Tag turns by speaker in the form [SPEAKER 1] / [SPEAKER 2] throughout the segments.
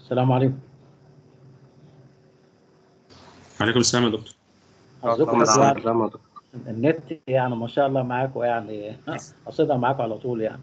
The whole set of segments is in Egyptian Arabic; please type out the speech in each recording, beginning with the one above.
[SPEAKER 1] السلام عليكم
[SPEAKER 2] عليكم السلام يا دكتور
[SPEAKER 1] حضرتكم
[SPEAKER 3] السلام
[SPEAKER 1] يعني
[SPEAKER 3] عليكم يا دكتور.
[SPEAKER 1] النت يعني ما شاء الله معاكم يعني قصيدة معاكم على طول يعني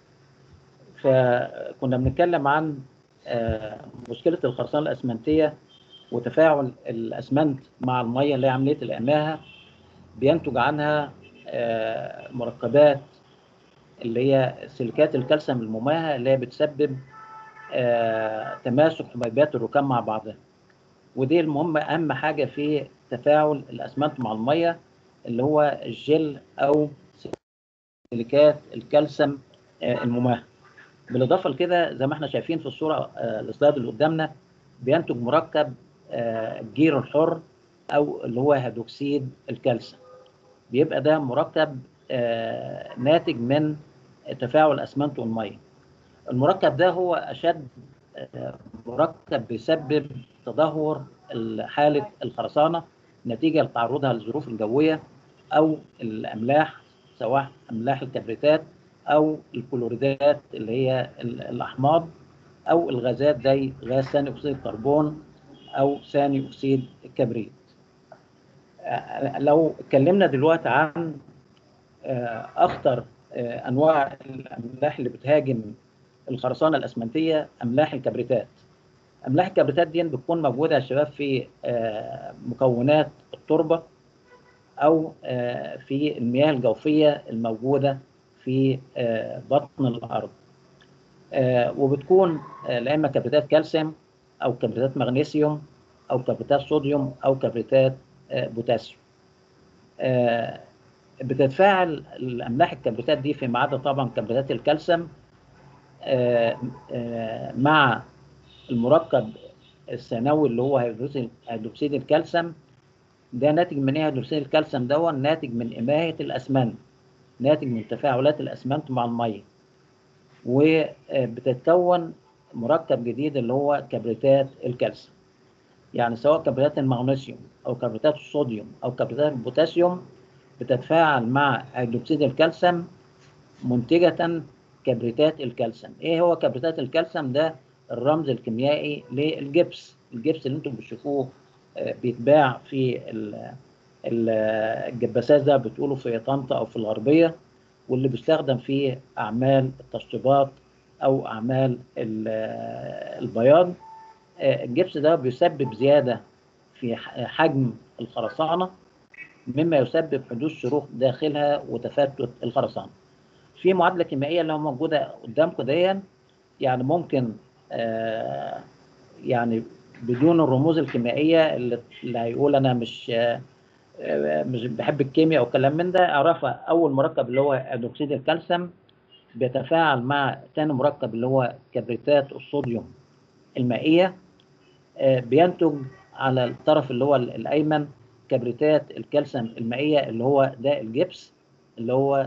[SPEAKER 1] فكنا بنتكلم عن آه، مشكلة الخرسانة الأسمنتية وتفاعل الأسمنت مع المية اللي هي عملية الإماهة بينتج عنها آه، مركبات اللي هي سيليكات الكالسيوم المماهة اللي هي بتسبب آه، تماسك حبيبات الركام مع بعضها ودي المهم أهم حاجة في تفاعل الأسمنت مع المية اللي هو الجل أو سيليكات الكالسيوم آه، المماهة بالاضافه لكده زي ما احنا شايفين في الصوره آه، السلايد اللي قدامنا بينتج مركب آه، الجير الحر او اللي هو هيدروكسيد الكالسيوم بيبقى ده مركب آه، ناتج من تفاعل الاسمنت والميه المركب ده هو اشد آه، مركب بيسبب تدهور حاله الخرسانه نتيجه لتعرضها للظروف الجويه او الاملاح سواء املاح الكبريتات او الكلوريدات اللي هي ال- الاحماض او الغازات زي غاز ثاني اكسيد الكربون او ثاني اكسيد الكبريت آه، لو اتكلمنا دلوقتي عن آه، اخطر آه، انواع الاملاح اللي بتهاجم الخرسانه الاسمنتيه املاح الكبريتات املاح الكبريتات دي بتكون موجوده يا شباب في آه، مكونات التربه او آه، في المياه الجوفيه الموجوده في آه، بطن الارض آه، وبتكون آه، لا اما كبريتات كالسيوم او كبريتات مغنيسيوم او كبريتات صوديوم او كبريتات آه، بوتاسيوم آه، بتتفاعل الاملاح الكبريتات دي فيما عدا طبعا كبريتات الكالسيوم آه، آه، مع المركب الثانوي اللي هو هيدروكسيد هيدروكسيد الكالسيوم ده ناتج من ايه هيدروكسيد الكالسيوم ده ناتج من اماهه الاسمنت ناتج من تفاعلات الاسمنت مع الميه وبتتكون مركب جديد اللي هو كبريتات الكالسيوم يعني سواء كبريتات المغنيسيوم او كبريتات الصوديوم او كبريتات البوتاسيوم بتتفاعل مع هيدروكسيد الكالسيوم منتجة كبريتات الكالسيوم ايه هو كبريتات الكالسيوم ده الرمز الكيميائي للجبس الجبس اللي انتم بتشوفوه آه، بيتباع في ال- ال- الجباسات ده بتقولوا في طنطا او في الغربيه واللي بيستخدم في اعمال التشطيبات او اعمال ال- البياض آه، الجبس ده بيسبب زياده في ح- حجم الخرسانه مما يسبب حدوث شروخ داخلها وتفتت الخرسانه في معادله كيميائيه اللي موجوده قدامكم دي يعني ممكن آه، يعني بدون الرموز الكيميائيه اللي اللي هيقول انا مش آه، مش بحب الكيمياء او كلام من ده اعرفها اول مركب اللي هو هيدروكسيد الكالسيوم بيتفاعل مع ثاني مركب اللي هو كبريتات الصوديوم المائيه آه، بينتج على الطرف اللي هو الايمن كبريتات الكالسيوم المائيه اللي هو ده الجبس اللي هو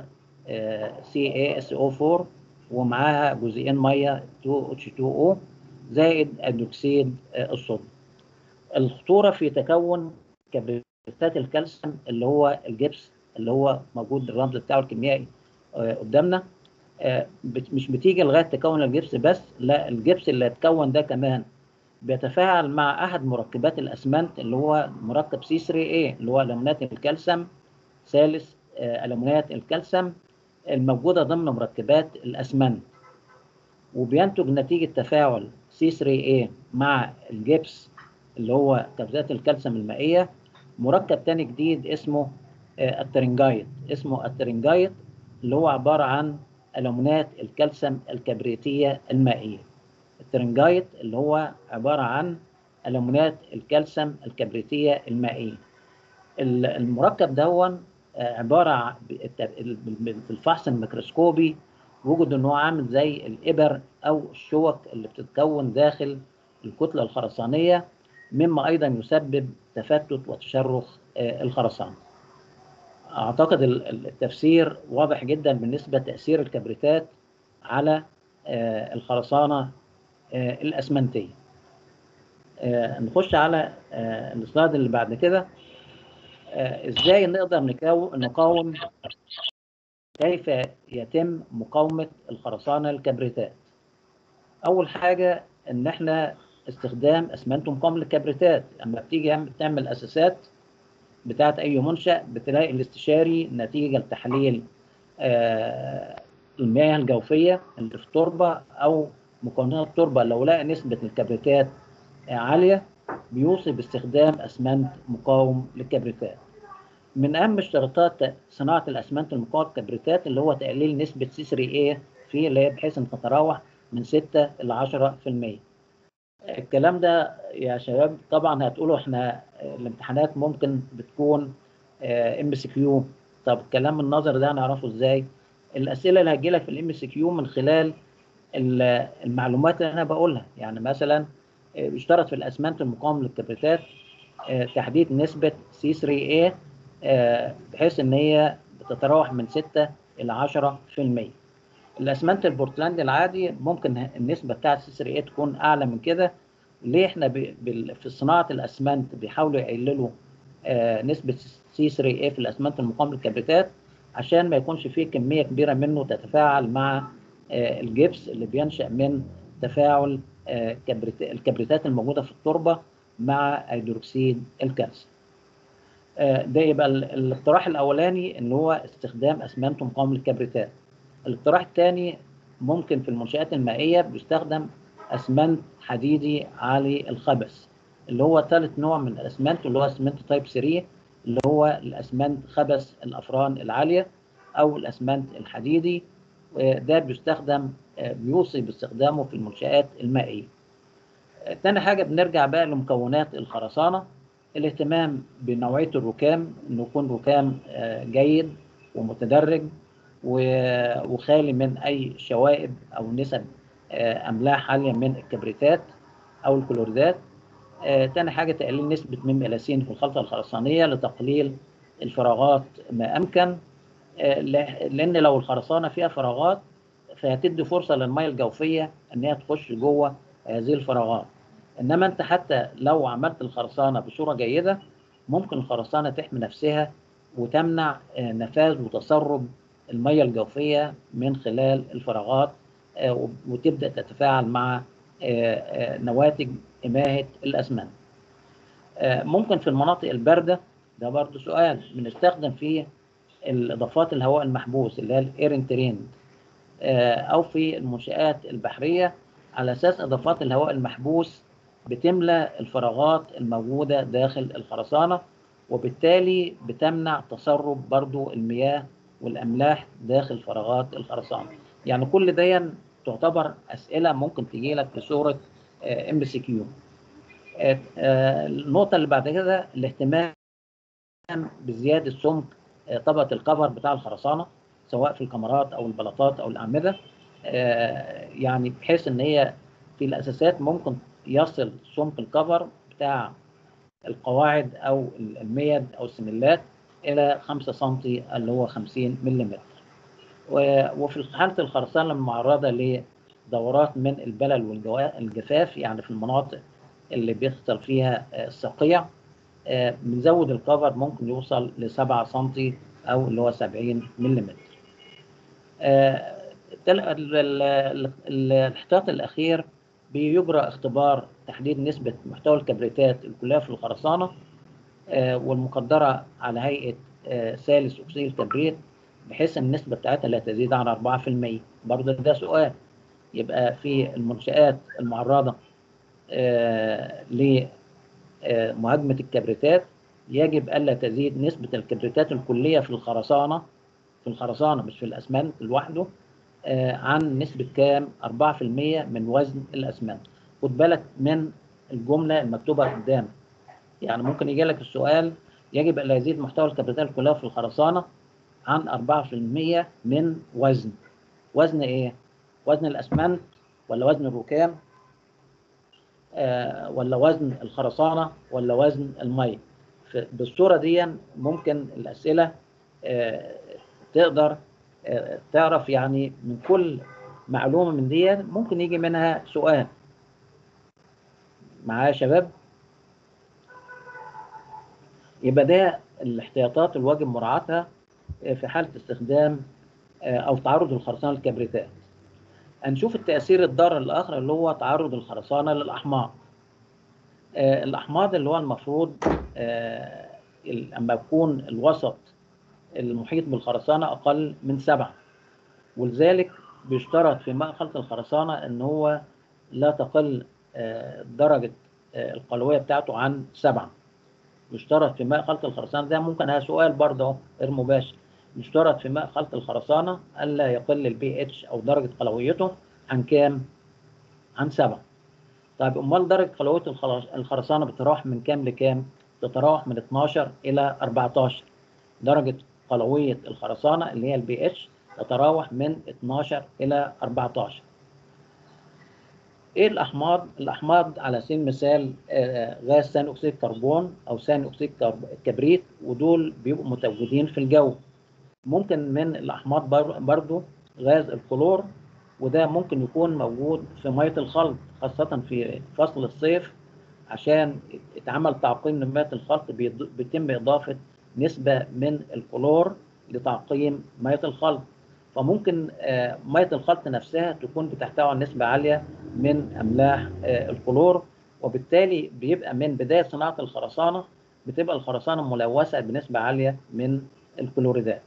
[SPEAKER 1] CaSO4 ومعاها جزيئين ميه 2H2O زائد هيدروكسيد آه، الصوديوم الخطوره في تكون كبريتات الكالسيوم اللي هو الجبس اللي هو موجود الرمز بتاعه الكيميائي آه، قدامنا آه، بت- مش بتيجي لغايه تكون الجبس بس لا الجبس اللي اتكون ده كمان بيتفاعل مع احد مركبات الاسمنت اللي هو مركب سي 3 a اللي هو الومنات الكالسيوم ثالث آه، الومنات الكالسيوم الموجوده ضمن مركبات الاسمنت وبينتج نتيجه تفاعل سي 3 a مع الجبس اللي هو كبسات الكالسيوم المائيه مركب تاني جديد اسمه آه، الترنجايت اسمه الترنجايت اللي هو عباره عن الومنات الكالسيوم الكبريتيه المائيه الترنجايت اللي هو عباره عن الومنات الكالسيوم الكبريتيه المائيه ال- المركب دون آه، عباره عن في الفحص الميكروسكوبي وجد ان هو عامل زي الابر او الشوك اللي بتتكون داخل الكتله الخرسانيه مما ايضا يسبب تفتت وتشرخ آه، الخرسانه. اعتقد ال- ال- التفسير واضح جدا بالنسبه لتاثير الكبريتات على آه، الخرسانه آه، الاسمنتيه. آه، نخش على آه، السلايد اللي بعد كده آه، ازاي نقدر نكو- نقاوم كيف يتم مقاومه الخرسانه الكبريتات. اول حاجه ان احنا استخدام اسمنت مقاوم للكبريتات اما بتيجي تعمل اساسات بتاعت اي منشا بتلاقي الاستشاري نتيجه لتحليل آه المياه الجوفيه اللي في التربه او مكونات التربه لو لقى نسبه الكبريتات عاليه بيوصي باستخدام اسمنت مقاوم للكبريتات من اهم اشتراطات صناعه الاسمنت المقاوم للكبريتات اللي هو تقليل نسبه سي 3 اي فيه اللي هي بحيث ان تتراوح من 6 ل 10% الكلام ده يا شباب طبعا هتقولوا احنا الامتحانات ممكن بتكون ام سي كيو طب الكلام النظر ده هنعرفه ازاي الاسئله اللي هتجي لك في الام سي كيو من خلال المعلومات اللي انا بقولها يعني مثلا بيشترط في الاسمنت المقاوم للكبريتات تحديد نسبه سي 3 اي بحيث ان هي بتتراوح من 6 الى 10% الاسمنت البورتلاند العادي ممكن النسبه بتاعت سي 3 اي تكون اعلى من كده ليه احنا في صناعه الاسمنت بيحاولوا يقللوا نسبه سي 3 اي في الاسمنت المقاوم للكبريتات عشان ما يكونش فيه كميه كبيره منه تتفاعل مع الجبس اللي بينشا من تفاعل الكبريتات الموجوده في التربه مع هيدروكسيد الكالسيوم. ده يبقى الاقتراح الاولاني اللي هو استخدام اسمنت مقاوم للكبريتات. الاقتراح الثاني ممكن في المنشآت المائية بيستخدم أسمنت حديدي عالي الخبث اللي هو ثالث نوع من الأسمنت اللي هو أسمنت تايب 3 اللي هو الأسمنت خبث الأفران العالية أو الأسمنت الحديدي ده بيستخدم بيوصي باستخدامه في المنشآت المائية. تاني حاجة بنرجع بقى لمكونات الخرسانة الاهتمام بنوعية الركام إنه يكون ركام جيد ومتدرج وخالي من اي شوائب او نسب املاح عاليه من الكبريتات او الكلوريدات تاني حاجه تقليل نسبه ميم الاسين في الخلطه الخرسانيه لتقليل الفراغات ما امكن لان لو الخرسانه فيها فراغات فهتدي فرصه للميه الجوفيه ان هي تخش جوه هذه الفراغات انما انت حتى لو عملت الخرسانه بصوره جيده ممكن الخرسانه تحمي نفسها وتمنع نفاذ وتسرب الميه الجوفيه من خلال الفراغات وتبدا تتفاعل مع نواتج اماهه الاسمنت. ممكن في المناطق البارده ده برضه سؤال بنستخدم فيه الاضافات الهواء المحبوس اللي هي الايرن تريند او في المنشات البحريه على اساس اضافات الهواء المحبوس بتملى الفراغات الموجوده داخل الخرسانه وبالتالي بتمنع تسرب برضو المياه والاملاح داخل فراغات الخرسانه يعني كل دي تعتبر اسئله ممكن تجي لك في صوره ام سي كيو النقطه اللي بعد كده الاهتمام بزياده سمك طبقه الكفر بتاع الخرسانه سواء في الكمرات او البلاطات او الاعمده يعني بحيث ان هي في الاساسات ممكن يصل سمك الكفر بتاع القواعد او الميد او السملات الى 5 سم اللي هو 50 ملم وفي حاله الخرسانه المعرضه لدورات من البلل والجفاف يعني في المناطق اللي بيحصل فيها الصقيع بنزود الكفر ممكن يوصل ل 7 سم او اللي هو 70 ملم الاحتياط الاخير بيجرى اختبار تحديد نسبة محتوى الكبريتات الكلية في الخرسانة والمقدرة على هيئة ثالث أكسيد الكبريت بحيث النسبة بتاعتها لا تزيد عن 4% برضه ده سؤال يبقى في المنشآت المعرضة لمهاجمة الكبريتات يجب ألا تزيد نسبة الكبريتات الكلية في الخرسانة في الخرسانة مش في الأسمنت لوحده عن نسبة كام 4% من وزن الأسمنت خد بالك من الجملة المكتوبة قدامك يعني ممكن يجي لك السؤال يجب ألا يزيد محتوى الكبريتات الكلية في الخرسانة عن 4% من وزن وزن إيه؟ وزن الأسمنت ولا وزن الركام آه ولا وزن الخرسانة ولا وزن المية بالصورة دي ممكن الأسئلة آه تقدر آه تعرف يعني من كل معلومة من دي ممكن يجي منها سؤال معايا يا شباب يبقى ده الاحتياطات الواجب مراعاتها في حالة استخدام أو تعرض الخرسانة للكبريتات. هنشوف التأثير الضار الآخر اللي هو تعرض الخرسانة للأحماق. آه، الأحماض اللي هو المفروض آه، ال- أما يكون الوسط المحيط بالخرسانة أقل من سبعة ولذلك بيشترط في ماء خلط الخرسانة إن هو لا تقل آه، درجة آه، القلوية بتاعته عن سبعة يشترط في ماء خلط الخرسانة ده ممكن هذا سؤال برضه أهو غير مباشر يشترط في ماء خلط الخرسانة ألا يقل البي اتش أو درجة قلويته عن كام؟ عن سبعة طيب أمال درجة قلوية الخرس- الخرسانة بتتراوح من كام لكام؟ تتراوح من 12 إلى 14 درجة قلوية الخرسانة اللي هي البي اتش تتراوح من 12 إلى 14 ايه الاحماض الاحماض على سبيل المثال آه، غاز ثاني اكسيد الكربون او ثاني اكسيد كرب- الكبريت ودول بيبقوا متواجدين في الجو ممكن من الاحماض بر- برضو غاز الكلور وده ممكن يكون موجود في ميه الخلط خاصه في فصل الصيف عشان يتعمل تعقيم لميه الخلط بيض- بيتم اضافه نسبه من الكلور لتعقيم ميه الخلط فممكن آه، ميه الخلط نفسها تكون بتحتوي على نسبه عاليه من املاح آه، الكلور وبالتالي بيبقى من بدايه صناعه الخرسانه بتبقى الخرسانه ملوثه بنسبه عاليه من الكلوريدات.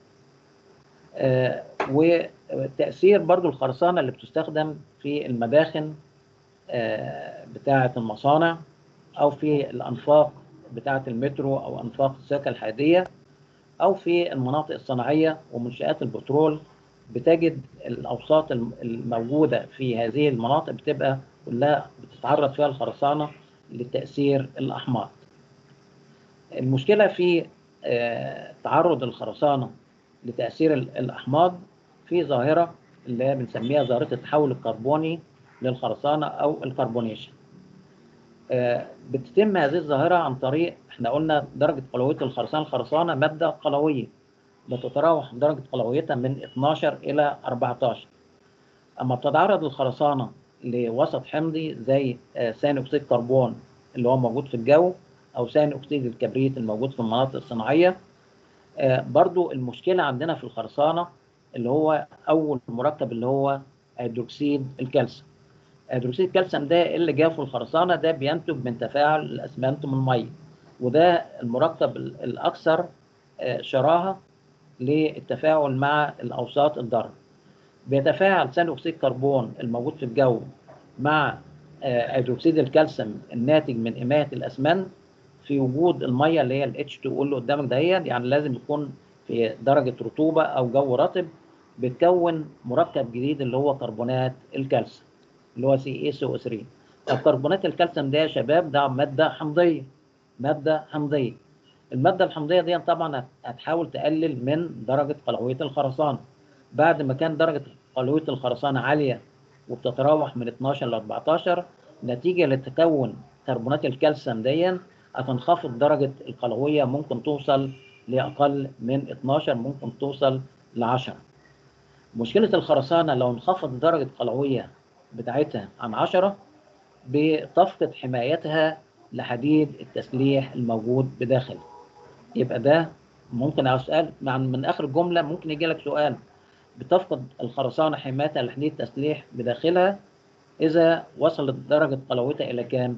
[SPEAKER 1] آه، وتاثير برضو الخرسانه اللي بتستخدم في المداخن آه، بتاعه المصانع او في الانفاق بتاعه المترو او انفاق السكه الحديديه او في المناطق الصناعيه ومنشات البترول بتجد الاوساط الم- الموجوده في هذه المناطق بتبقى كلها بتتعرض فيها الخرسانه لتاثير الاحماض. المشكله في آه، تعرض الخرسانه لتاثير ال- الاحماض في ظاهره اللي هي بنسميها ظاهره التحول الكربوني للخرسانه او الكربونيشن. آه، بتتم هذه الظاهره عن طريق احنا قلنا درجه قلويه الخرسانه الخرسانه ماده قلويه بتتراوح درجة قلويتها من 12 إلى 14 أما بتتعرض الخرسانة لوسط حمضي زي آه، ثاني أكسيد الكربون اللي هو موجود في الجو أو ثاني أكسيد الكبريت الموجود في المناطق الصناعية آه، برضو المشكلة عندنا في الخرسانة اللي هو أول مركب اللي هو هيدروكسيد الكالسيوم هيدروكسيد الكالسيوم ده اللي جاء في الخرسانة ده بينتج من تفاعل الأسمنت من المية وده المركب ال- الأكثر آه، شراهة للتفاعل مع الأوساط الضارة بيتفاعل ثاني أكسيد الكربون الموجود في الجو مع آه، هيدروكسيد الكالسيوم الناتج من إماية الأسمنت في وجود المية اللي هي ال H2O اللي قدامك دهيت يعني لازم يكون في درجة رطوبة أو جو رطب بتكون مركب جديد اللي هو كربونات الكالسيوم اللي هو CaCO3 طب كربونات الكالسيوم ده يا شباب ده مادة حمضية مادة حمضية المادة الحمضية دي طبعا هت- هتحاول تقلل من درجة قلوية الخرسانة بعد ما كان درجة قلوية الخرسانة عالية وبتتراوح من 12 ل 14 نتيجة لتكون كربونات الكالسيوم دي هتنخفض درجة القلوية ممكن توصل لأقل من 12 ممكن توصل ل 10 مشكلة الخرسانة لو انخفض درجة القلوية بتاعتها عن 10 بتفقد حمايتها لحديد التسليح الموجود بداخل يبقى ده ممكن أسأل مع من آخر الجملة ممكن يجي لك سؤال بتفقد الخرسانة حمايتها لحديد التسليح بداخلها إذا وصلت درجة قلويتها إلى كام؟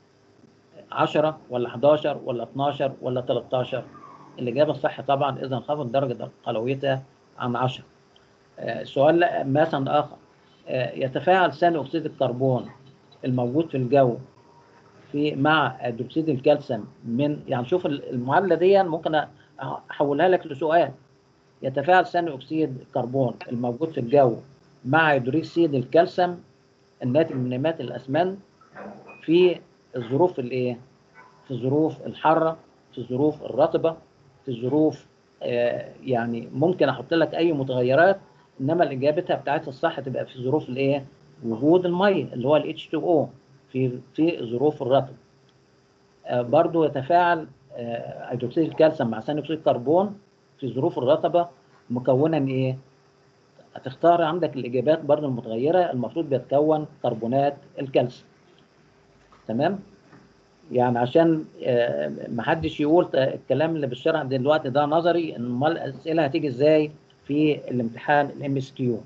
[SPEAKER 1] 10 ولا 11 ولا 12 ولا 13 الإجابة الصح طبعا إذا انخفضت درجة قلويتها عن 10 آه، سؤال لا- مثلا آخر آه، يتفاعل ثاني أكسيد الكربون الموجود في الجو في مع هيدروكسيد الكالسيوم من يعني شوف المعادلة دي ممكن أحولها لك لسؤال يتفاعل ثاني أكسيد الكربون الموجود في الجو مع هيدروكسيد الكالسيوم الناتج من نمات الأسمنت في الظروف الايه؟ في الظروف الحارة في الظروف الرطبة في الظروف آه يعني ممكن احط لك اي متغيرات انما الاجابتها بتاعتها الصح تبقى في ظروف الايه؟ وجود الميه اللي هو ال H2O في في ظروف الرطب. آه برضو يتفاعل آه هيدروكسيد الكالسيوم مع ثاني اكسيد الكربون في ظروف الرطبه مكونا من ايه؟ هتختار عندك الاجابات برضو المتغيره المفروض بيتكون كربونات الكالسيوم. تمام؟ يعني عشان آه، محدش يقول ت- الكلام اللي بالشرح دلوقتي ده نظري امال الاسئله هتيجي ازاي في الامتحان الام اس كيو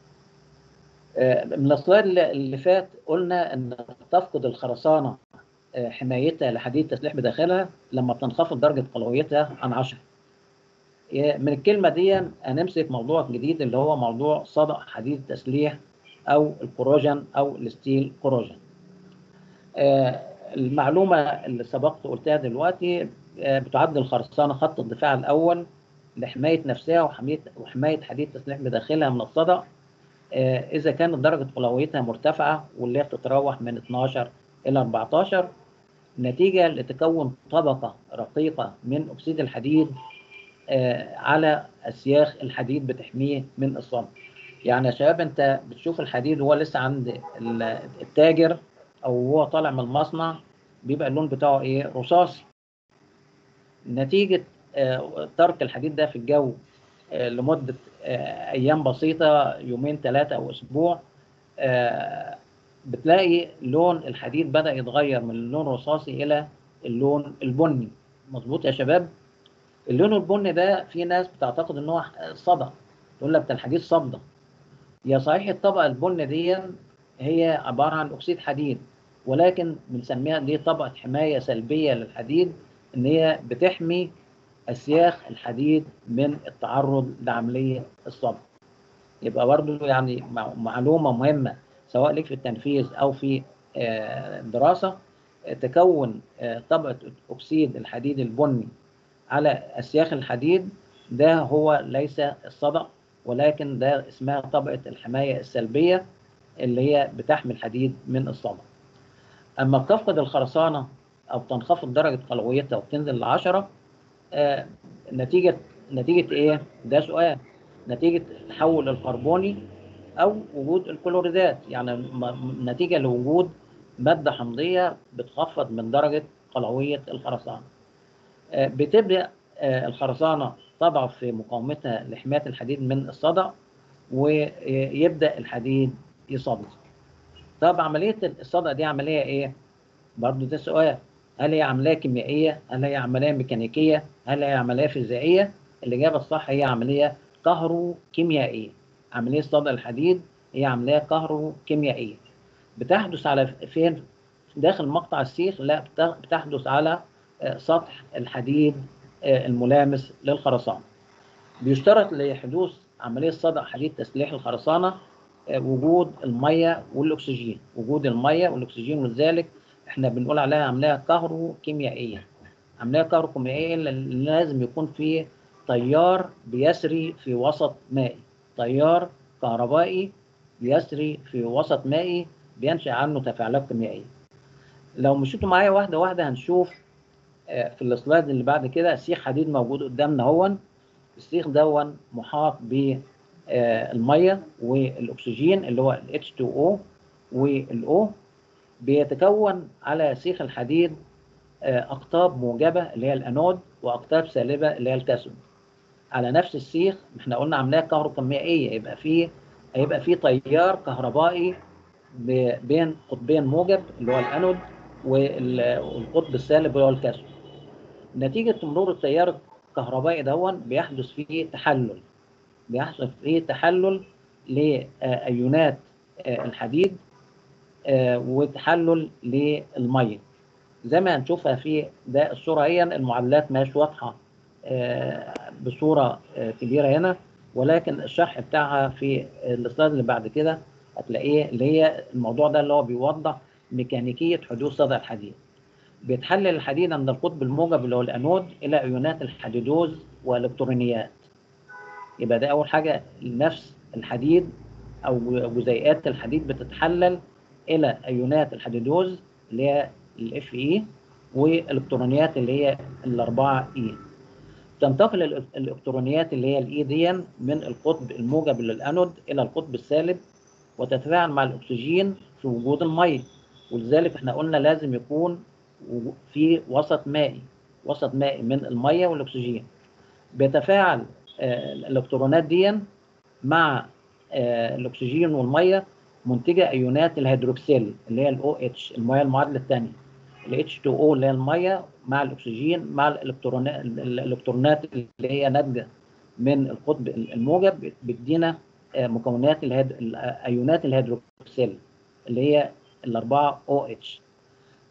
[SPEAKER 1] من السلايد اللي اللي فات قلنا ان تفقد الخرسانه آه، حمايتها لحديد تسليح بداخلها لما بتنخفض درجة قلويتها عن 10 من الكلمة دي هنمسك موضوع جديد اللي هو موضوع صدأ حديد تسليح أو الكوروجين أو الستيل كوروجين آه، المعلومة اللي سبقت قلتها دلوقتي آه، بتعد الخرسانة خط الدفاع الأول لحماية نفسها وحماية وحماية حديد تسليح بداخلها من الصدأ آه، إذا كانت درجة قلويتها مرتفعة واللي هي بتتراوح من 12 إلى 14 نتيجة لتكون طبقة رقيقة من أكسيد الحديد آه، على أسياخ الحديد بتحميه من الصدأ يعني يا شباب أنت بتشوف الحديد وهو لسه عند ال- التاجر أو هو طالع من المصنع بيبقى اللون بتاعه إيه رصاصي نتيجة آه، ترك الحديد ده في الجو آه، لمدة آه، أيام بسيطة يومين ثلاثة أو أسبوع آه، بتلاقي لون الحديد بدأ يتغير من اللون الرصاصي إلى اللون البني مظبوط يا شباب اللون البني ده في ناس بتعتقد إن هو صدى تقول لك ده الحديد صدى هي صحيح الطبقة البني دي هي عبارة عن أكسيد حديد ولكن بنسميها دي طبقة حماية سلبية للحديد إن هي بتحمي أسياخ الحديد من التعرض لعملية الصدى يبقى برضو يعني مع- معلومة مهمة سواء لك في التنفيذ أو في آه، الدراسة آه، تكون آه، طبقة أكسيد الحديد البني على أسياخ الحديد ده هو ليس الصدأ ولكن ده اسمها طبقة الحماية السلبية اللي هي بتحمي الحديد من الصدأ أما بتفقد الخرسانة أو تنخفض درجة قلويتها وبتنزل لعشرة آه، نتيجة نتيجة إيه؟ ده سؤال نتيجة التحول الكربوني أو وجود الكلوريدات يعني م- نتيجة لوجود مادة حمضية بتخفض من درجة قلوية الخرسانة آه، بتبدأ آه، الخرسانة تضعف في مقاومتها لحماية الحديد من الصدأ ويبدأ الحديد يصدي طب عملية الصدأ دي عملية إيه؟ برضو ده سؤال هل هي عملية كيميائية؟ هل هي عملية ميكانيكية؟ هل هي عملية فيزيائية؟ الإجابة الصح هي عملية كهروكيميائية عملية صدى الحديد هي عملية كهروكيميائية بتحدث على فين؟ داخل مقطع السيخ؟ لا بت- بتحدث على آه، سطح الحديد آه، الملامس للخرسانة بيشترط لحدوث عملية صدى حديد تسليح الخرسانة آه، وجود المية والأكسجين وجود المية والأكسجين ولذلك احنا بنقول عليها عملية كهروكيميائية عملية كهروكيميائية لأن لازم يكون في تيار بيسري في وسط مائي تيار كهربائي بيسري في وسط مائي بينشأ عنه تفاعلات كيميائية لو مشيتوا معايا واحدة واحدة هنشوف آه، في السلايد اللي بعد كده سيخ حديد موجود قدامنا هون السيخ دون محاط بالمية والأكسجين اللي هو ال H2O وال O بيتكون على سيخ الحديد آه، أقطاب موجبة اللي هي الأنود وأقطاب سالبة اللي هي الكاثود على نفس السيخ احنا قلنا عملية كهروكيميائية يبقى فيه هيبقى فيه تيار كهربائي ب- بين قطبين موجب اللي هو الأنود وال- والقطب السالب اللي هو الكاثود نتيجة مرور التيار الكهربائي دون بيحدث فيه تحلل بيحصل فيه تحلل لأيونات آه، الحديد آه، وتحلل للميه زي ما هنشوفها في ده الصوره هي المعادلات مش واضحه آه، بصوره آه، كبيره هنا ولكن الشرح بتاعها في السلايد اللي بعد كده هتلاقيه اللي هي الموضوع ده اللي هو بيوضح ميكانيكيه حدوث صدى الحديد بيتحلل الحديد عند القطب الموجب اللي هو الانود الى ايونات الحديدوز والالكترونيات يبقى ده اول حاجه نفس الحديد او جزيئات الحديد بتتحلل الى ايونات الحديدوز اللي هي الاف اي والالكترونيات اللي هي الاربعه اي تنتقل الإل- الالكترونيات اللي هي الاي دي من القطب الموجب للانود الى القطب السالب وتتفاعل مع الاكسجين في وجود الميه ولذلك احنا قلنا لازم يكون وجو- في وسط مائي وسط مائي من الميه والاكسجين بيتفاعل آه، الالكترونات دي مع آه، الاكسجين والميه منتجه ايونات الهيدروكسيل اللي هي الاو اتش الميه المعادله الثانيه ال H2O اللي هي الميه مع الاكسجين مع الالكترونات الالكترونات اللي هي ناتجه من القطب الموجب بتدينا آه، مكونات الهيد... ايونات الهيدروكسيل اللي هي الاربعه او اتش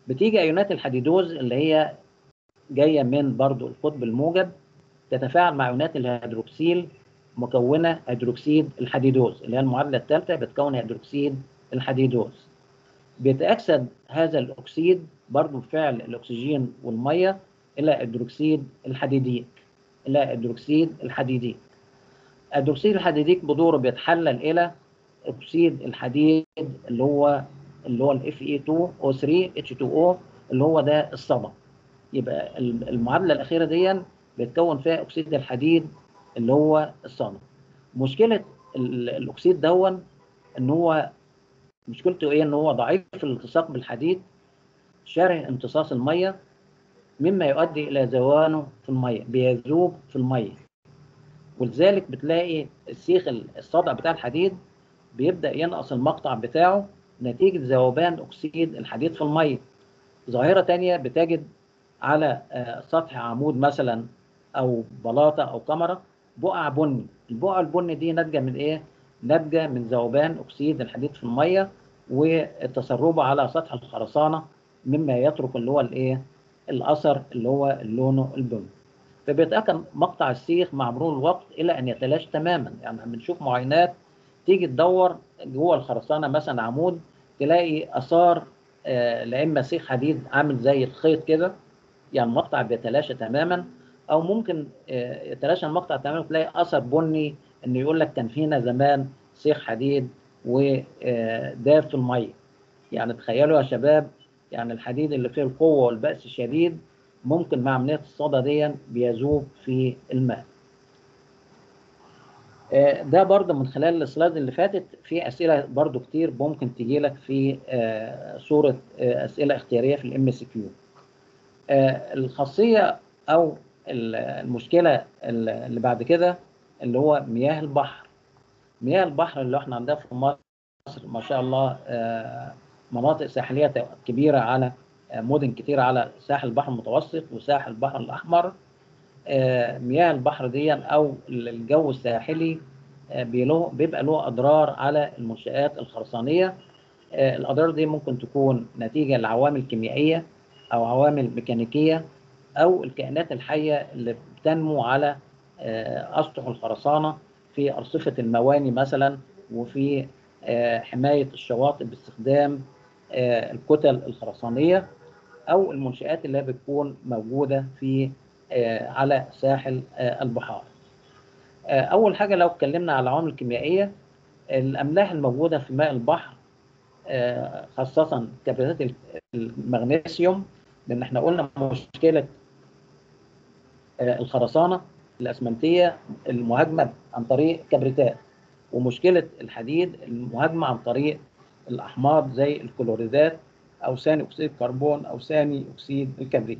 [SPEAKER 1] بتيجي ايونات الحديدوز اللي هي جايه من برضو القطب الموجب تتفاعل مع ايونات الهيدروكسيل مكونه هيدروكسيد الحديدوز اللي هي المعادله الثالثه بتكون هيدروكسيد الحديدوز بيتاكسد هذا الاكسيد برضو بفعل الاكسجين والميه الى هيدروكسيد الحديديك الى هيدروكسيد الحديديك هيدروكسيد الحديديك بدوره بيتحلل الى اكسيد الحديد اللي هو اللي هو الاف اي 2 او 3 اتش 2 او اللي هو ده الصدى يبقى المعادله الاخيره دي بيتكون فيها اكسيد الحديد اللي هو الصدى مشكله الاكسيد دون ان هو مشكلته ايه ان هو ضعيف في الالتصاق بالحديد شره امتصاص الميه مما يؤدي الى ذوبانه في الميه بيذوب في الميه ولذلك بتلاقي السيخ الصدع بتاع الحديد بيبدا ينقص المقطع بتاعه نتيجه ذوبان اكسيد الحديد في الميه ظاهره تانية بتجد على سطح عمود مثلا او بلاطه او كاميرا بقع بني البقع البني دي ناتجه من ايه ناتجه من ذوبان اكسيد الحديد في الميه وتسربه على سطح الخرسانه مما يترك اللي هو الايه الاثر اللي هو لونه البني فبيتاكد مقطع السيخ مع مرور الوقت الى ان يتلاشى تماما يعني بنشوف معاينات تيجي تدور جوه الخرسانه مثلا عمود تلاقي اثار آه لا اما سيخ حديد عامل زي الخيط كده يعني المقطع بيتلاشى تماما او ممكن آه يتلاشى المقطع تماما تلاقي اثر بني انه يقول لك كان فينا زمان سيخ حديد وداب في الميه يعني تخيلوا يا شباب يعني الحديد اللي فيه القوه والبأس الشديد ممكن مع عمليه الصدى دي بيذوب في الماء ده برضه من خلال السلايد اللي فاتت في اسئله برضه كتير ممكن تجي لك في صوره اسئله اختياريه في الام اس كيو الخاصيه او المشكله اللي بعد كده اللي هو مياه البحر مياه البحر اللي احنا عندنا في مصر ما شاء الله مناطق ساحليه كبيره على مدن كتيره على ساحل البحر المتوسط وساحل البحر الاحمر مياه البحر دي او الجو الساحلي بيبقى له اضرار على المنشات الخرسانيه الاضرار دي ممكن تكون نتيجه لعوامل كيميائيه او عوامل ميكانيكيه او الكائنات الحيه اللي بتنمو على اسطح الخرسانه في ارصفه المواني مثلا وفي حمايه الشواطئ باستخدام الكتل الخرسانيه او المنشات اللي بتكون موجوده في على ساحل البحار. اول حاجه لو اتكلمنا على العوامل الكيميائيه الاملاح الموجوده في ماء البحر خاصه كبريتات المغنيسيوم لان احنا قلنا مشكله الخرسانه الاسمنتيه المهاجمه عن طريق كبريتات ومشكله الحديد المهاجمه عن طريق الاحماض زي الكلوريدات او ثاني اكسيد الكربون او ثاني اكسيد الكبريت.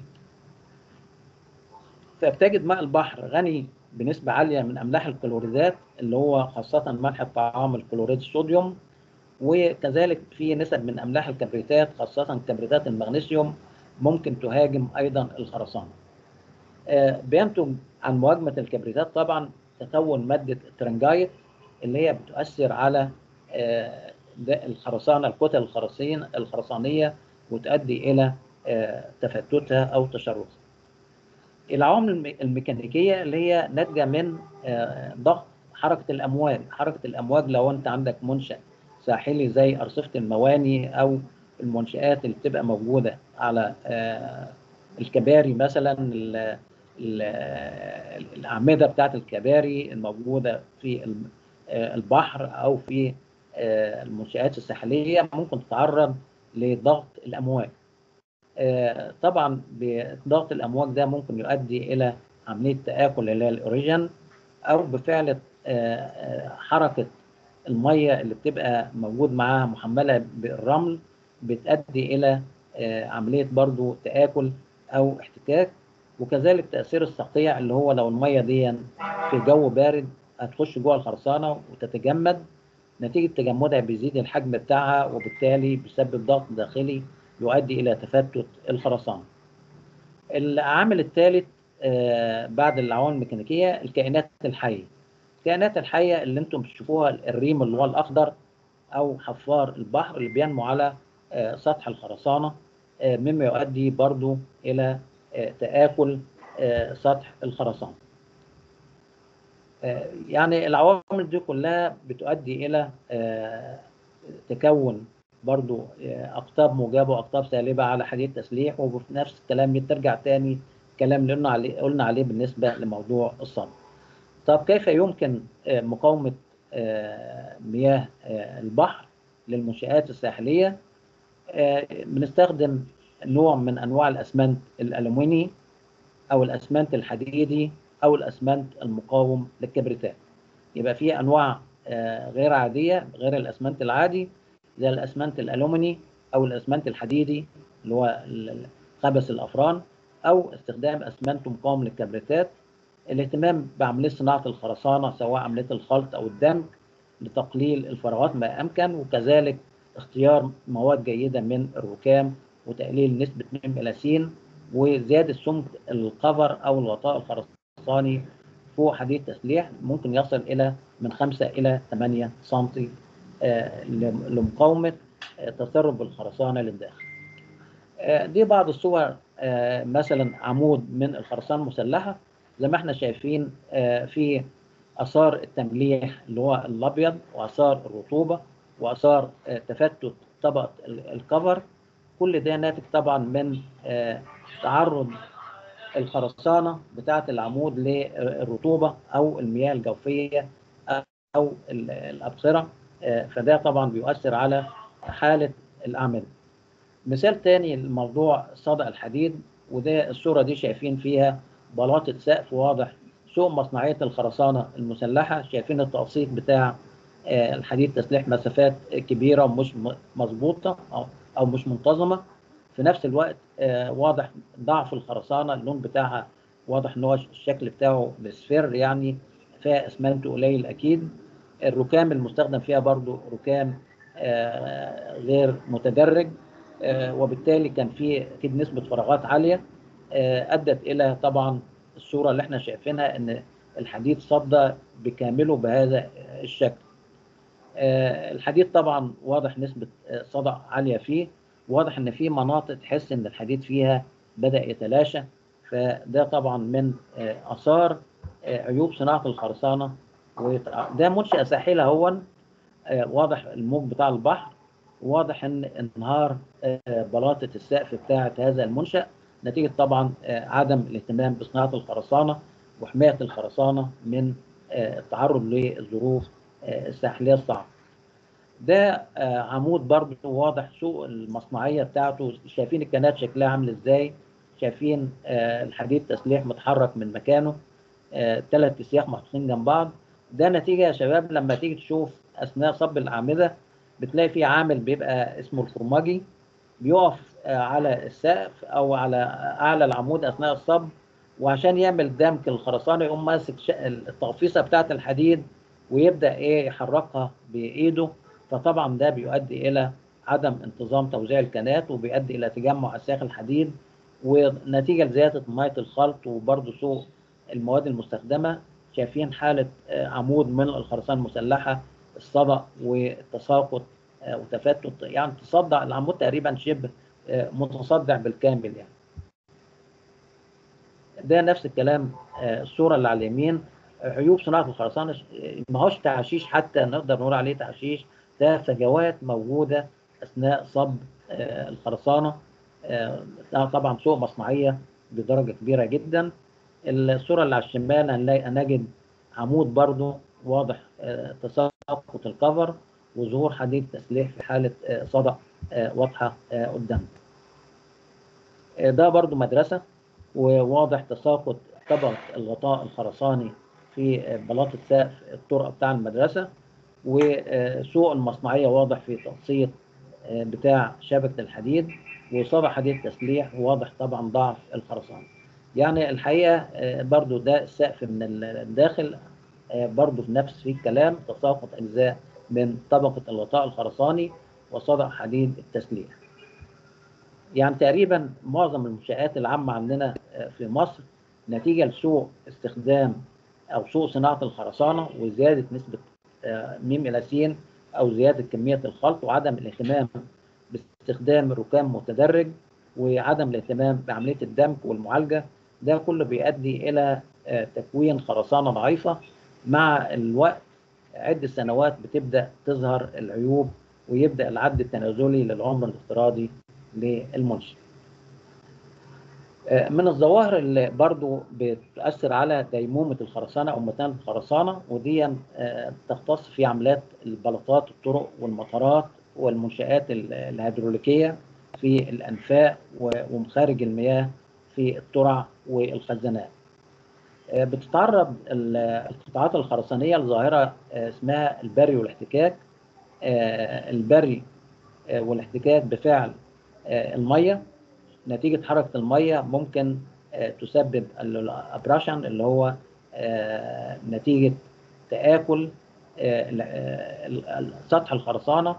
[SPEAKER 1] فبتجد ماء البحر غني بنسبة عالية من أملاح الكلوريدات اللي هو خاصة ملح الطعام الكلوريد الصوديوم وكذلك في نسب من أملاح الكبريتات خاصة كبريتات المغنيسيوم ممكن تهاجم أيضا الخرسانة. بينتج عن مهاجمة الكبريتات طبعا تكون مادة الترنجايت اللي هي بتؤثر على الخرسانة الكتل الخرسين الخرسانية وتؤدي إلى تفتتها أو تشرسها. العوامل الميكانيكيه اللي هي ناتجه من ضغط حركه الامواج حركه الامواج لو انت عندك منشا ساحلي زي ارصفه المواني او المنشات اللي بتبقى موجوده على الكباري مثلا الاعمده بتاعت الكباري الموجوده في البحر او في المنشات الساحليه ممكن تتعرض لضغط الامواج طبعا بضغط الامواج ده ممكن يؤدي الى عمليه تاكل اللي هي الاوريجن او بفعل حركه الميه اللي بتبقى موجود معاها محمله بالرمل بتؤدي الى عمليه برضو تاكل او احتكاك وكذلك تاثير الصقيع اللي هو لو الميه دي في جو بارد هتخش جوه الخرسانه وتتجمد نتيجه تجمدها بيزيد الحجم بتاعها وبالتالي بيسبب ضغط داخلي يؤدي الى تفتت الخرسانه. العامل الثالث بعد العوامل الميكانيكيه الكائنات الحيه. الكائنات الحيه اللي انتم بتشوفوها الريم اللي هو الاخضر او حفار البحر اللي بينمو على سطح الخرسانه مما يؤدي برضو إلى تآكل سطح الخرسانة يعني العوامل دي كلها بتؤدي إلى تكون برضو أقطاب موجبة وأقطاب سالبة على حديد تسليح وفي نفس الكلام ترجع تاني الكلام اللي قلنا عليه قلنا عليه بالنسبة لموضوع الصمت. طب كيف يمكن مقاومة مياه البحر للمنشآت الساحلية؟ بنستخدم نوع من أنواع الأسمنت الألومني أو الأسمنت الحديدي أو الأسمنت المقاوم للكبريتات. يبقى في أنواع غير عادية غير الأسمنت العادي زي الأسمنت الألومني أو الأسمنت الحديدي اللي هو خبث الأفران أو استخدام أسمنت مقاوم للكبريتات الاهتمام بعملية صناعة الخرسانة سواء عملية الخلط أو الدمج لتقليل الفراغات ما أمكن وكذلك اختيار مواد جيدة من الركام وتقليل نسبة ميم إلى س وزيادة سمك القفر أو الغطاء الخرساني فوق حديد تسليح ممكن يصل إلى من 5 إلى 8 سم لمقاومة تسرب الخرسانة للداخل. دي بعض الصور مثلا عمود من الخرسانة المسلحة زي ما احنا شايفين في اثار التمليح اللي هو الابيض واثار الرطوبه واثار تفتت طبقه الكفر كل ده ناتج طبعا من تعرض الخرسانه بتاعه العمود للرطوبه او المياه الجوفيه او الابصره فده طبعا بيؤثر على حاله الاعمده مثال تاني لموضوع صدأ الحديد وده الصوره دي شايفين فيها بلاطه سقف واضح سوق مصنعيه الخرسانه المسلحه شايفين التقسيط بتاع الحديد تسليح مسافات كبيره ومش مظبوطه او او مش منتظمه في نفس الوقت واضح ضعف الخرسانه اللون بتاعها واضح ان هو الشكل بتاعه بسفر يعني فيها اسمنت قليل اكيد الركام المستخدم فيها برضو ركام غير متدرج وبالتالي كان في اكيد نسبه فراغات عاليه ادت الى طبعا الصوره اللي احنا شايفينها ان الحديد صدى بكامله بهذا الشكل. الحديد طبعا واضح نسبه صدى عاليه فيه واضح ان في مناطق تحس ان الحديد فيها بدا يتلاشى فده طبعا من اثار عيوب صناعه الخرسانه وده منشأة ساحلة هو واضح الموج بتاع البحر واضح ان انهار بلاطة السقف بتاعة هذا المنشأ نتيجة طبعا عدم الاهتمام بصناعة الخرسانة وحماية الخرسانة من التعرض للظروف الساحلية الصعبة. ده عمود برضه واضح سوق المصنعية بتاعته شايفين الكنات شكلها عامل ازاي شايفين الحديد تسليح متحرك من مكانه ثلاث اسياخ محطوطين جنب بعض ده نتيجة يا شباب لما تيجي تشوف أثناء صب الأعمدة بتلاقي في عامل بيبقى اسمه الفرماجي بيقف على السقف أو على أعلى العمود أثناء الصب وعشان يعمل دمج الخرسانة يقوم ماسك التغفيصة بتاعة الحديد ويبدأ إيه يحركها بإيده فطبعا ده بيؤدي إلى عدم انتظام توزيع الكنات وبيؤدي إلى تجمع أسياخ الحديد ونتيجة لزيادة مية الخلط وبرضه سوء المواد المستخدمة شايفين حالة عمود من الخرسانة المسلحة الصدأ والتساقط وتفتت يعني تصدع العمود تقريبا شبه متصدع بالكامل يعني ده نفس الكلام الصورة اللي على اليمين عيوب صناعة الخرسانة ما هوش تعشيش حتى نقدر نقول عليه تعشيش ده فجوات موجودة أثناء صب الخرسانة طبعا سوق مصنعية بدرجة كبيرة جدا الصورة اللي على الشمال هنلاقي نجد عمود برضو واضح تساقط الكفر وظهور حديد تسليح في حالة صدأ واضحة قدامنا. ده برضو مدرسة وواضح تساقط طبقة الغطاء الخرساني في بلاطة سقف الطرقة بتاع المدرسة وسوق المصنعية واضح في تقسيط بتاع شبكة الحديد وصدى حديد تسليح واضح طبعا ضعف الخرسانة. يعني الحقيقه برضو ده السقف من الداخل برضو في نفس في الكلام تساقط اجزاء من طبقه الغطاء الخرساني وصدع حديد التسليح. يعني تقريبا معظم المنشآت العامة عندنا في مصر نتيجة لسوء استخدام أو سوء صناعة الخرسانة وزيادة نسبة م إلى س أو زيادة كمية الخلط وعدم الاهتمام باستخدام ركام متدرج وعدم الاهتمام بعمليه الدمج والمعالجه ده كله بيؤدي الى تكوين خرسانه ضعيفه مع الوقت عده سنوات بتبدا تظهر العيوب ويبدا العد التنازلي للعمر الافتراضي للمنشأ. من الظواهر اللي برضو بتأثر على ديمومة الخرسانة أو متانة الخرسانة ودي تختص في عمليات البلاطات الطرق والمطارات والمنشآت الهيدروليكية في الأنفاق ومخارج المياه في الترع والخزانات. بتتعرض القطاعات الخرسانية لظاهرة اسمها البري والاحتكاك. البري والاحتكاك بفعل المية نتيجة حركة المية ممكن تسبب الابراشن اللي هو نتيجة تآكل سطح الخرسانة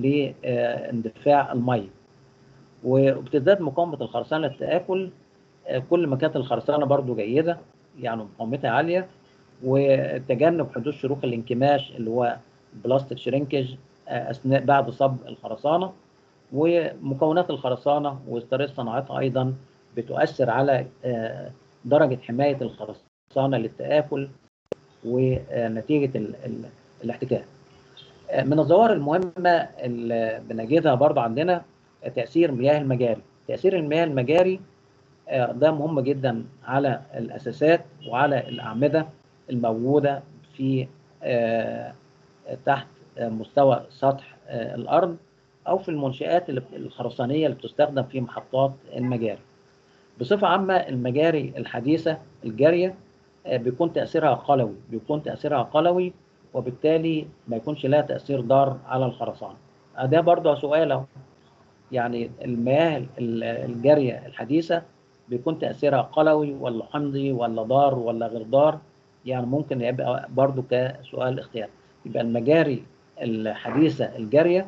[SPEAKER 1] لاندفاع المية وبتزداد مقاومة الخرسانة للتآكل كل ما كانت الخرسانة برضو جيدة يعني مقاومتها عالية وتجنب حدوث شروخ الانكماش اللي هو بلاستيك شرينكج أثناء بعد صب الخرسانة ومكونات الخرسانة وطريقة صناعتها أيضا بتؤثر على درجة حماية الخرسانة للتآكل ونتيجة الاحتكاك. من الظواهر المهمة اللي بنجدها برضه عندنا تأثير مياه المجاري. تأثير المياه المجاري ده مهم جدا على الأساسات وعلى الأعمدة الموجودة في تحت مستوى سطح الأرض أو في المنشآت الخرسانية اللي بتستخدم في محطات المجاري. بصفة عامة المجاري الحديثة الجارية بيكون تأثيرها قلوي، بيكون تأثيرها قلوي وبالتالي ما يكونش لها تأثير ضار على الخرسانة. ده برضه سؤال يعني المياه الجارية الحديثة بيكون تأثيرها قلوي ولا حمضي ولا ضار ولا غير ضار يعني ممكن يبقى برضه كسؤال اختيار. يبقى المجاري الحديثة الجارية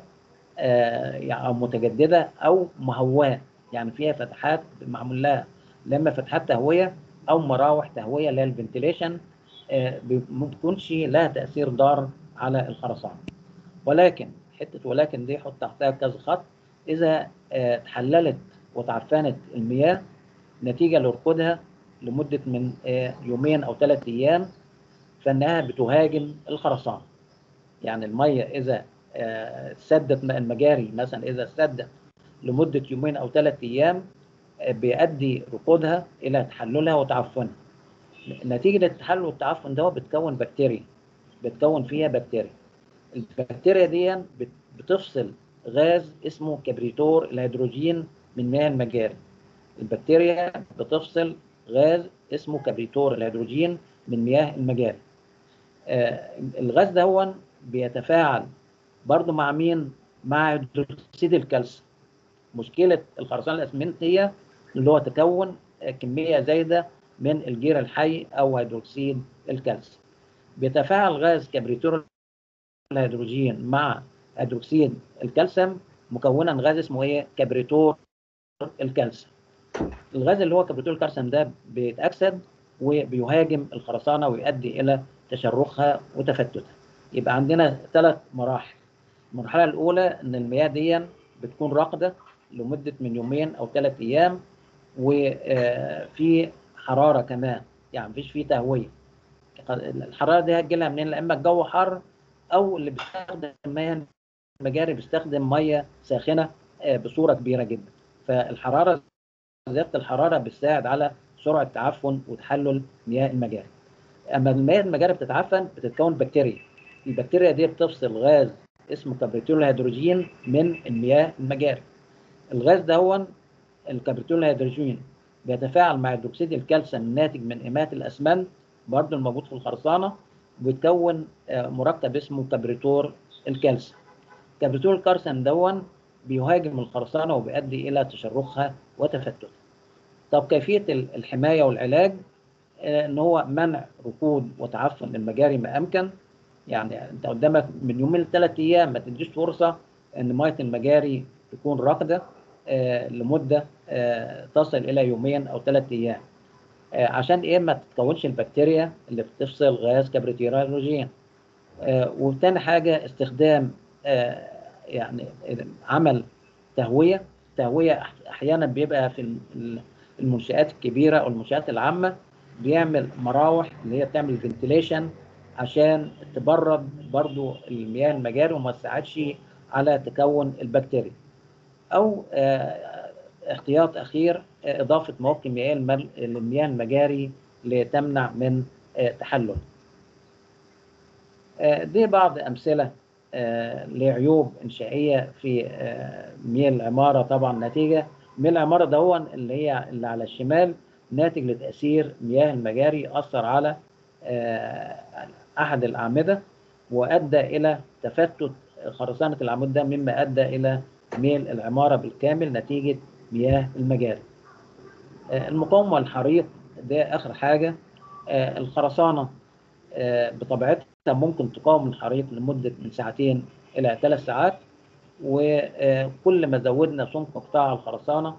[SPEAKER 1] يعني أو متجددة أو مهواة يعني فيها فتحات معمول لها لما فتحات تهوية أو مراوح تهوية اللي هي الفنتيليشن ما بتكونش لها تأثير ضار على الخرسانة ولكن حتة ولكن دي حط تحتها كذا خط إذا تحللت وتعفنت المياه نتيجة لركودها لمدة من يومين أو ثلاثة أيام فإنها بتهاجم الخرسانة يعني المية إذا سدت المجاري مثلا إذا سدت لمدة يومين أو ثلاثة أيام بيؤدي ركودها إلى تحللها وتعفنها نتيجة التحلل والتعفن ده بتكون بكتيريا بتكون فيها بكتيريا البكتيريا دي بتفصل غاز اسمه كبريتور الهيدروجين من مياه المجاري البكتيريا بتفصل غاز اسمه كبريتور الهيدروجين من مياه المجاري آه الغاز ده بيتفاعل برضه مع مين؟ مع هيدروكسيد الكالسيوم مشكلة الخرسانة الأسمنتية اللي هو تكون كمية زايدة من الجير الحي أو هيدروكسيد الكالسيوم بيتفاعل غاز كبريتور الهيدروجين مع هيدروكسيد الكالسيوم مكونا غاز اسمه ايه؟ كبريتور الكالسيوم الغاز اللي هو كبريتور الكالسيوم ده بيتأكسد وبيهاجم الخرسانة ويؤدي إلى تشرخها وتفتتها يبقى عندنا ثلاث مراحل المرحلة الأولى إن المياه دي بتكون راقدة لمدة من يومين أو ثلاث أيام وفي حرارة كمان يعني مفيش فيه تهوية الحرارة دي هتجي لها منين؟ لما الجو حر أو اللي بيستخدم مياه المجاري بيستخدم مية ساخنة بصورة كبيرة جدا فالحرارة زيادة الحرارة بتساعد على سرعة تعفن وتحلل مياه المجاري أما المياه المجاري بتتعفن بتتكون بكتيريا البكتيريا دي بتفصل غاز اسمه كبريتول الهيدروجين من المياه المجاري الغاز ده هو الكبريتول الهيدروجين بيتفاعل مع هيدروكسيد الكالسيوم الناتج من إمات الأسمنت برضه الموجود في الخرسانة وبيتكون مركب اسمه كبريتور الكالسيوم كبريتور الكالسيوم دون بيهاجم الخرسانة وبيؤدي إلى تشرخها وتفتتها طب كيفية الحماية والعلاج ان هو منع ركود وتعفن المجاري ما امكن يعني انت قدامك من يومين لثلاث ايام ما تديش فرصه ان ميه المجاري تكون راكده آه لمده آه تصل الى يومين او ثلاث ايام آه عشان ايه ما تتكونش البكتيريا اللي بتفصل غاز كبريتير هيدروجين آه وتاني حاجه استخدام آه يعني عمل تهويه التهويه احيانا بيبقى في المنشات الكبيره او المنشات العامه بيعمل مراوح اللي هي بتعمل فنتيليشن عشان تبرد برضو المياه المجاري وما تساعدش على تكون البكتيريا او احتياط اخير اضافه مواد كيميائيه للمياه المجاري لتمنع من تحلل دي بعض امثله لعيوب انشائيه في مياه العماره طبعا نتيجه مياه العماره ده هو اللي هي اللي على الشمال ناتج لتاثير مياه المجاري اثر على احد الاعمده وادى الى تفتت خرسانه العمود ده مما ادى الى ميل العماره بالكامل نتيجه مياه المجاري. المقاومه الحريق ده اخر حاجه الخرسانه بطبيعتها ممكن تقاوم الحريق لمده من ساعتين الى ثلاث ساعات وكل ما زودنا سمك قطاع الخرسانه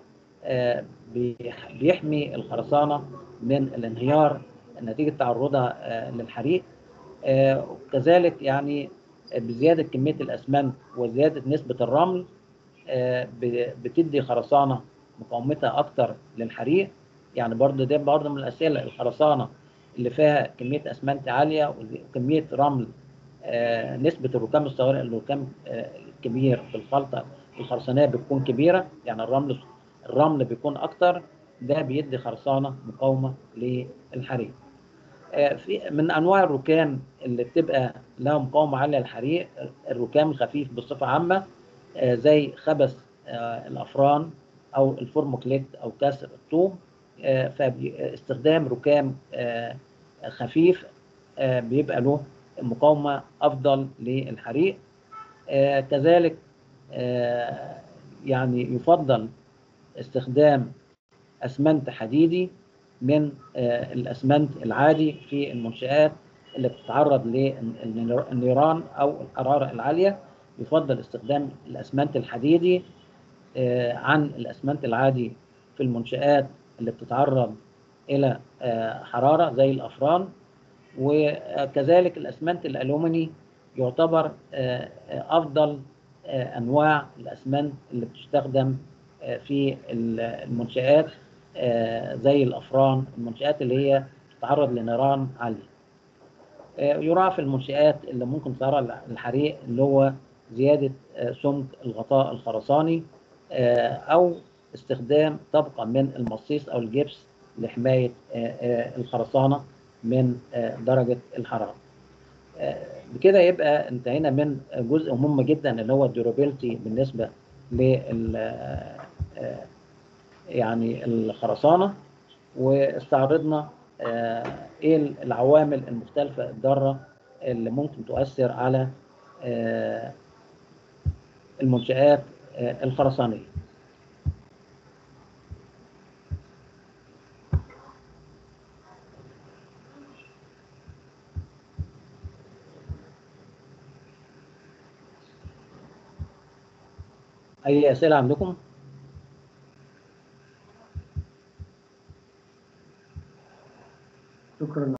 [SPEAKER 1] بيحمي الخرسانه من الانهيار نتيجه تعرضها للحريق كذلك يعني بزياده كميه الاسمنت وزياده نسبه الرمل بتدي خرسانه مقاومتها اكتر للحريق يعني برضه ده برضه من الاسئله الخرسانه اللي فيها كميه اسمنت عاليه وكميه رمل نسبه الركام الصغيره الركام الكبير في الخلطه الخرسانيه بتكون كبيره يعني الرمل الرمل بيكون اكتر ده بيدي خرسانه مقاومه للحريق في من انواع الركام اللي بتبقى لها مقاومه عاليه للحريق الركام الخفيف بصفه عامه زي خبث الافران او الفورموكليت او كسر الطوب فاستخدام ركام خفيف بيبقى له مقاومه افضل للحريق كذلك يعني يفضل استخدام اسمنت حديدي من الاسمنت العادي في المنشآت اللي بتتعرض للنيران او الحراره العاليه يفضل استخدام الاسمنت الحديدي عن الاسمنت العادي في المنشآت اللي بتتعرض الى حراره زي الافران وكذلك الاسمنت الالومني يعتبر افضل انواع الاسمنت اللي بتستخدم في المنشآت زي الافران المنشآت اللي هي تتعرض لنيران عاليه يراعى في المنشآت اللي ممكن تتعرض للحريق اللي هو زيادة سمك الغطاء الخرساني أو استخدام طبقة من المصيص أو الجبس لحماية الخرسانة من درجة الحرارة بكده يبقى انتهينا من جزء مهم جدا اللي هو الديورابيلتي بالنسبة لل يعني الخرسانة واستعرضنا ايه العوامل المختلفة الضارة اللي ممكن تؤثر على المنشآت الخرسانية أي أسئلة عندكم؟